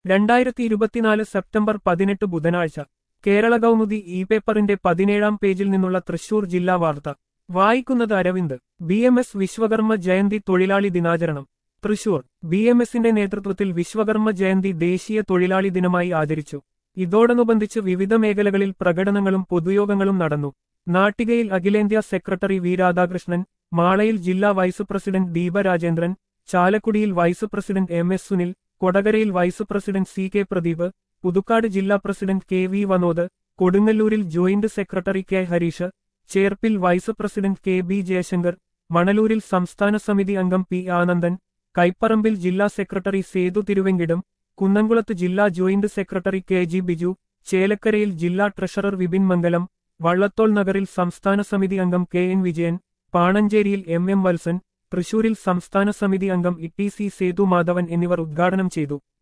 രണ്ടായിരത്തി ഇരുപത്തിനാല് സെപ്റ്റംബർ പതിനെട്ട് ബുധനാഴ്ച കേരള കൗമുദി ഇ പേപ്പറിന്റെ പതിനേഴാം പേജിൽ നിന്നുള്ള തൃശൂർ ജില്ലാ വാർത്ത വായിക്കുന്നത് Aravind B M S Vishwakarma Jayanti തൊഴിലാളി ദിനാചരണം തൃശൂർ ബി എം എസിന്റെ നേതൃത്വത്തിൽ വിശ്വകർമ്മ ജയന്തി ദേശീയ തൊഴിലാളി ദിനമായി ആചരിച്ചു ഇതോടനുബന്ധിച്ച് വിവിധ മേഖലകളിൽ പ്രകടനങ്ങളും പൊതുയോഗങ്ങളും നടന്നു നാട്ടികയിൽ അഖിലേന്ത്യാ സെക്രട്ടറി വി രാധാകൃഷ്ണൻ മാളയിൽ ജില്ലാ വൈസ് പ്രസിഡന്റ് ദീപ രാജേന്ദ്രൻ ചാലക്കുടിയിൽ vice president M S Sunil കൊടകരയിൽ vice president C K Pradeep Puthukkad ജില്ലാ പ്രസിഡന്റ് കെ വി വനോദ് കൊടുങ്ങല്ലൂരിൽ ജോയിന്റ് സെക്രട്ടറി കെ ഹരീഷ് ചേർപ്പിൽ vice president K B Jayashankar മണലൂരിൽ സംസ്ഥാന സമിതി അംഗം പി ആനന്ദൻ കൈപ്പറമ്പിൽ ജില്ലാ സെക്രട്ടറി സേതു തിരുവെങ്കിടം കുന്നംകുളത്ത് ജില്ലാ joint secretary K G Biju ചേലക്കരയിൽ ജില്ലാ ട്രഷറർ വിപിൻ മംഗലം വള്ളത്തോൾ നഗറിൽ സംസ്ഥാന സമിതി അംഗം കെ എൻ വിജയൻ പാണഞ്ചേരിയിൽ എം എം വത്സൻ തൃശൂരിൽ സംസ്ഥാന സമിതി അംഗം E T C Sethu Madhavan എന്നിവർ ഉദ്ഘാടനം ചെയ്തു